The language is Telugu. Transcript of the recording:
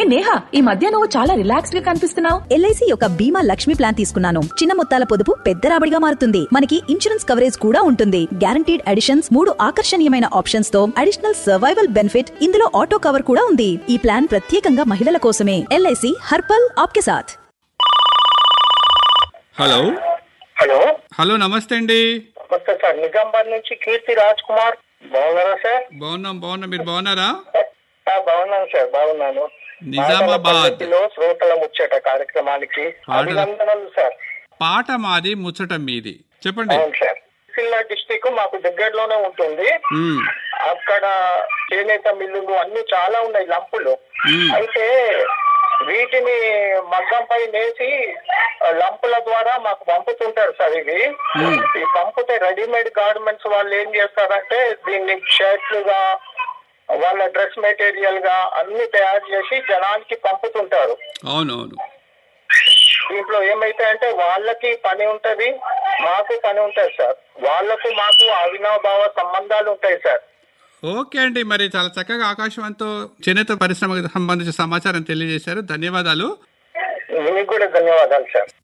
నేహా ఈ మధ్య నువ్వు చాలా రిలాక్స్డ్ గా కనిపిస్తున్నావు ఎల్ఐసి యొక్క బీమా లక్ష్మి ప్లాన్ తీసుకున్నాను చిన్న మొత్తాల పొదుపు పెద్ద రాబడిగా మారుతుంది మనకి ఇన్సూరెన్స్ కవరేజ్ కూడా ఉంటుంది గ్యారంటీడ్ అడిషన్స్ మూడు ఆకర్షణీయమైన ఆప్షన్స్ తో అడిషనల్ సర్వైవల్ బెనిఫిట్ ఇందులో ఆటో కవర్ కూడా ఉంది ఈ ప్లాన్ ప్రత్యేకంగా మహిళల కోసమే ఎల్ఐసి హర్పల్ ఆప్కే సాథ్ హలో హలో హలో నమస్తే అండి నమస్తే సార్ నిజామాబాద్ నుంచి కీర్తి రాజ్ కుమార్ బాగున్నారా సార్ బాగున్నాం బాగున్నాం మీరు బాగున్నారా ఆ, బాగున్నాను సార్ బాగున్నాను నిజామాబాద్. మాటల పద్ధతిలో శ్రోతల ముచ్చట కార్యక్రమానికి పాటల- అభినందనలు సార్ పాట మాది ముచ్చట మీది చెప్పండి అవును సార్ సిరిసిల్ల డిస్టిక్ మాకు దగ్గరలోనే ఉంటుంది మ్మ్. అక్కడ చేనేత మిల్లులు అన్ని చాలా ఉన్నాయి లంపులు మ్మ్. అయితే వీటిని మగ్గంపై నేసి ఆ, లంపుల ద్వారా మాకు పంపుతుంటారు సార్ ఇవి మ్మ్. ఈ పంపితే రెడీమేడ్ గార్మెంట్స్ వాళ్ళు ఏం చేస్తారంటే దీన్ని షర్ట్లుగా వాళ్ళ డ్రెస్ మెటీరియల్ గా అన్ని తయారు చేసి జనానికి పంపుతుంటారు అవునవును దీంట్లో ఏమైతే అంటే వాళ్ళకి పని ఉంటది మాకు పని ఉంటది సార్ వాళ్ళకు మాకు అవినాభావ సంబంధాలు ఉంటాయి సార్ ఓకే అండి మరి చాలా చక్కగా ఆకాశవాణితో చేనేత పరిశ్రమకు సంబంధించిన సమాచారం తెలియజేశారు ధన్యవాదాలు మీకు కూడా ధన్యవాదాలు సార్